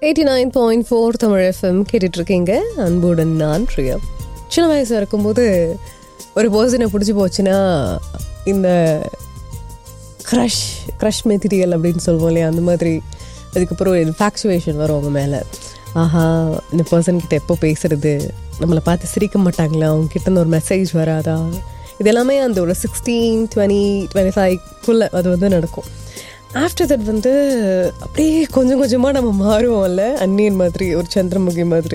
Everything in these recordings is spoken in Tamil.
eighty nine point four Tamil FM கேட்டுட்ருக்கீங்க அன்புடன் நான் பிரியா சின்ன வயசாக இருக்கும்போது ஒரு பர்சனை பிடிச்சி போச்சுன்னா இந்த க்ரஷ் க்ரஷ் மெட்டீரியல் அப்படின்னு சொல்லுவோம் இல்லையா அந்த மாதிரி அதுக்கப்புறம் ஒரு இன்ஃபாக்சுவேஷன் வரும் அவங்க மேலே ஆஹா இந்த பர்சன் கிட்ட எப்போ பேசுறது நம்மளை பார்த்து சிரிக்க மாட்டாங்களா அவங்க கிட்ட இருந்து ஒரு மெசேஜ் வராதா இது எல்லாமே அந்த ஒரு சிக்ஸ்டீன் டுவெண்ட்டி டுவெண்ட்டி ஃபைவ்க்குள்ளே அது வந்து நடக்கும் ஆஃப்டர் தட் வந்து அப்படியே கொஞ்சம் கொஞ்சமாக நம்ம மாறுவோம்ல அந்நியன் மாதிரி ஒரு சந்திரமுகி மாதிரி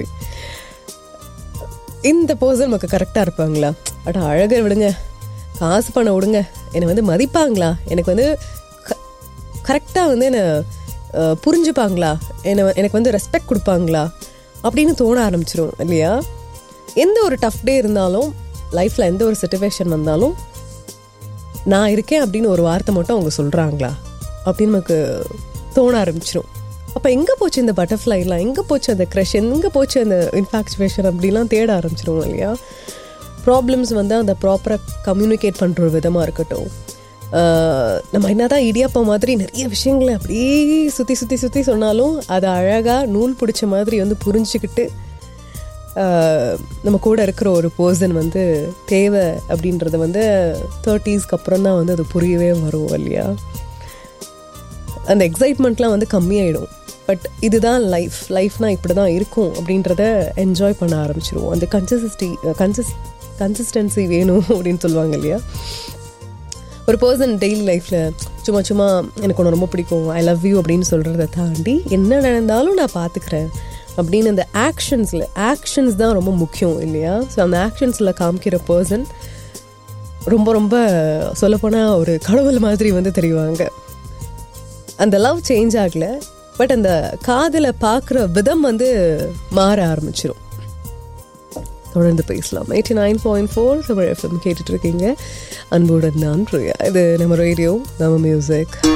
இந்த பர்சன் நமக்கு கரெக்டாக இருப்பாங்களா அட அழகை விடுங்க காசு பண்ண விடுங்க என்னை வந்து மதிப்பாங்களா எனக்கு வந்து கரெக்டாக வந்து என்னை அஹ், புரிஞ்சுப்பாங்களா என்னை வ- எனக்கு வந்து ரெஸ்பெக்ட் கொடுப்பாங்களா அப்படின்னு தோண ஆரம்பிச்சிரும் இல்லையா எந்த ஒரு டஃப் டே இருந்தாலும் லைஃப்பில் எந்த ஒரு சுச்சுவேஷன் வந்தாலும் நான் இருக்கேன் அப்படின்னு ஒரு வார்த்தை மட்டும் அவங்க சொல்கிறாங்களா அப்படின்னு நமக்கு தோண ஆரம்பிச்சிரும் அப்போ எங்கே போச்சு இந்த பட்டர்ஃப்ளைலாம் எங்கே போச்சு அந்த க்ரஷ் எங்கே போச்சு அந்த இன்ஃபாக்சுவேஷன் அப்படிலாம் தேட ஆரம்பிச்சிருவோம் இல்லையா ப்ராப்ளம்ஸ் வந்து அந்த ப்ராப்பராக கம்யூனிகேட் பண்ணுற ஒரு விதமாக இருக்கட்டும் ஆஹ் நம்ம என்னதான் இடியாப்பா மாதிரி நிறைய விஷயங்களை அப்படியே சுற்றி சுற்றி சுற்றி சொன்னாலும் அதை அழகாக நூல் பிடிச்ச மாதிரி வந்து புரிஞ்சுக்கிட்டு ஆஹ் நம்ம கூட இருக்கிற ஒரு பர்சன் வந்து தேவை அப்படின்றது வந்து தேர்ட்டிஸ்க்கு அப்புறம் தான் வந்து அது புரியவே வரும் இல்லையா அந்த எக்ஸைட்மெண்ட்லாம் வந்து கம்மியாயிடும் பட் இதுதான் லைஃப் லைஃப்னா இப்படி தான் இருக்கும் அப்படின்றத என்ஜாய் பண்ண ஆரம்பிச்சிருவோம் அந்த கன்சிஸ்டி கன்சிஸ் கன்சிஸ்டன்சி வேணும் அப்படின்னு சொல்லுவாங்க இல்லையா ஒரு பர்சன் டெய்லி லைஃப்பில் சும்மா சும்மா எனக்கு ஒன்று ரொம்ப பிடிக்கும் ஐ லவ் யூ அப்படின்னு சொல்கிறத தாண்டி என்ன நடந்தாலும் நான் பார்த்துக்கிறேன் அப்படின்னு அந்த ஆக்ஷன்ஸில் ஆக்ஷன்ஸ் தான் ரொம்ப முக்கியம் இல்லையா ஸோ அந்த ஆக்ஷன்ஸில் காமிக்கிற பர்சன் ரொம்ப ரொம்ப சொல்லப்போனால் ஒரு கடவுள் மாதிரி வந்து தெரிவாங்க அந்த லவ் சேஞ்ச் ஆகல பட் அந்த காதலை பார்க்குற விதம் வந்து மாற ஆரம்பிச்சிரும் தொடர்ந்து பேசலாம் eighty nine point four Tamil FM கேட்டுட்டு இருக்கீங்க அன்புடன் நான் பிரியா இது நம்ம ரேடியோ நம்ம மியூசிக்